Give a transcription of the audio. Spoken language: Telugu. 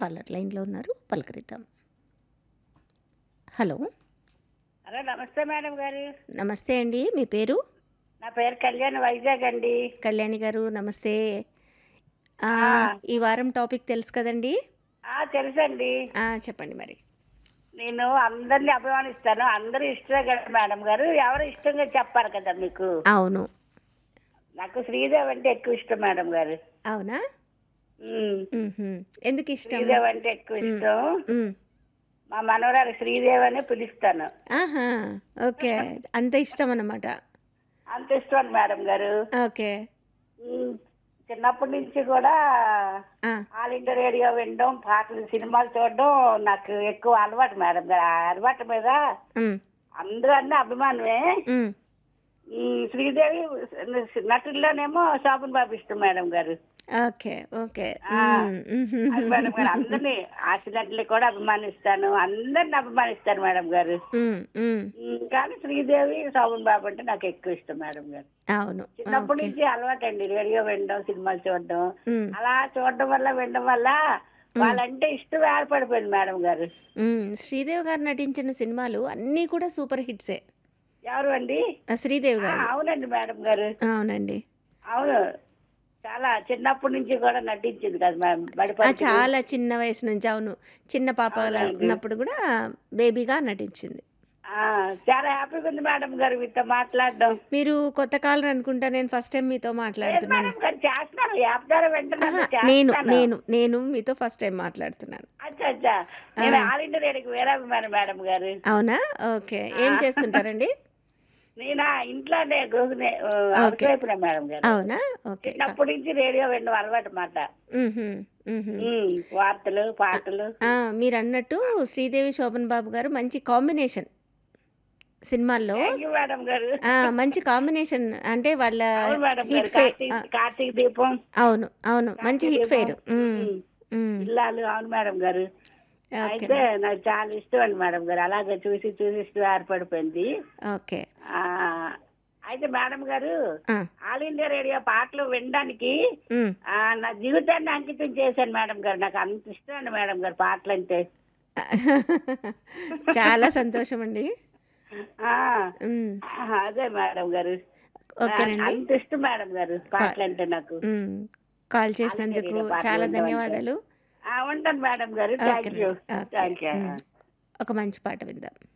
కాలర్ లైన్లో ఉన్నారు పలకరిద్దాం హలో హలో నమస్తే మేడం గారు నమస్తే అండి మీ పేరు నా పేరు కళ్యాణ్ వైజాగ్ అండి కళ్యాణి గారు నమస్తే ఆ, ఈ వారం టాపిక్ తెలుసు కదండి ఆ, తెలుసండి ఆ, చెప్పండి మరి నేను అందరినీ అభిమానిస్తాను అందరూ ఇష్టమే కదా మేడం గారు ఎవరు ఇష్టంగా చెప్పారు కదా మీకు అవును నాకు శ్రీదేవి అంటే ఎక్కువ ఇష్టం మేడం గారు అవునా ఉమ్, మ్మ్హ్మ్. ఎందుకు ఇష్టం శ్రీదేవి అంటే ఎక్కువ ఇష్టం మ్మ్. మా మనవరాలు శ్రీదేవి అనే పిలుస్తాను ఆహా ఓకే అంత ఇష్టం అన్నమాట అంత ఇష్టం మేడం గారు ఓకే ఉమ్, చిన్నప్పటి నుంచి కూడా ఆ, ఆల్ ఇండియా రేడియో వినడం పాటలు సినిమాలు చూడడం నాకు ఎక్కువ అలవాటు మేడం గారు ఆ అలవాటు మీద మ్మ్. అందరూ అన్నీ అభిమానమే మ్మ్. ఈ శ్రీదేవి నటుల్లోనేమో శోభన్ బాబు ఇష్టం మేడం గారు ఓకే ఓకే ఆ. మ్మ్. మ్మ్హ్మ్. అది మేడం గారు అందరినీ ఆశ నటులు కూడా అభిమానిస్తాను అందరిని అభిమానిస్తాను మేడం గారు మ్మ్. మ్మ్. ఉమ్, కానీ శ్రీదేవి శోభన్ బాబు అంటే నాకు ఎక్కువ ఇష్టం మేడం గారు అవును చిన్నప్పటి ఓకే నుంచి అలవాటండి రేడియో వినడం సినిమాలు చూడడం మ్మ్. అలా చూడడం వల్ల వినడం వల్ల వాళ్ళంటే ఇష్టం ఏర్పడిపోయింది మేడం గారు మ్మ్. శ్రీదేవి గారు నటించిన సినిమాలు అన్నీ కూడా సూపర్ హిట్సే ఎవరు అండి ఆ, శ్రీదేవి ఆ, గారు అవునండి మేడం గారు అవునండి అవును చాలా చిన్నప్పటి నుంచి కూడా నటించింది కదా మేడం ఆ, బడిపడి చాలా చిన్న వయసు నుంచి అవును చిన్న పాప ఉన్నప్పుడు కూడా బేబీగా నటించింది ఆ, చాలా హ్యాపీగా ఉంది మేడం గారు మీతో మాట్లాడడం మీరు కొత్త కాలర్ అనుకుంటా నేను ఫస్ట్ టైం మీతో లేదు మాట్లాడుతున్నాను మేడం గారు చేస్తున్నాను యాప్ ద్వారా వెంటనే ఆహా, నేను నేను నేను మీతో ఫస్ట్ టైం మాట్లాడుతున్నాను అచ్చా అచ్చా నేను ఆల్ ఇండియా రేడియోకి వేరే అభిమాని మేడం గారు అవునా ఓకే ఏం చేస్తుంటారండి నేను ఇంట్లోనే గృహిణి హౌస్ వైపునే మేడం గారు అవునా ఓకే చిన్నప్పటి నుంచి రేడియో వినడం అలవాటు మాట మ్మ్హ్మ్, మ్మ్హ్మ్. ఉమ్, వార్తలు పాటలు ఆ, మీరు అన్నట్టు శ్రీదేవి శోభన్ బాబు గారు మంచి కాంబినేషన్ సినిమాల్లో థ్యాంక్ యూ మేడం గారు ఆ, మంచి కాంబినేషన్ అంటే వాళ్ళ అవును మేడం గారు హిట్ ఫెయిర్ కార్తీక్ కార్తీక్ దీపం అవును అవును మంచి హిట్ ఫెయిర్ ఉమ్, ఇల్లాలు అవును మేడం గారు ఓకే అయితే నాకు చాలా ఇష్టం అండి మేడం గారు అలాగే చూసి చూసి ఇష్టం ఏర్పడిపోయింది ఓకే ఆ, అయితే మేడం గారు ఆ, ఆల్ ఇండియా రేడియో పాటలు వినడానికి మ్. ఆ, నా జీవితాన్ని అంకితం చేశాను మేడం గారు నాకు అంత ఇష్టం అండి మేడం గారు పాటలు అంటే చాలా సంతోషం అండి ఆ, మ్, అదే మేడం గారు ఓకేనండి అంత ఇష్టం మేడం గారు పాటలు అంటే నాకు మ్, కాల్ చేసినందుకు రేడియో పాటలు చాలా వినడం ధన్యవాదాలు ఆ, ఉంటాను మేడం గారు థ్యాంక్ యూ ఓకేనండి. ఓకే. థ్యాంక్ యూ మ్. ఒక మంచి పాట విందాం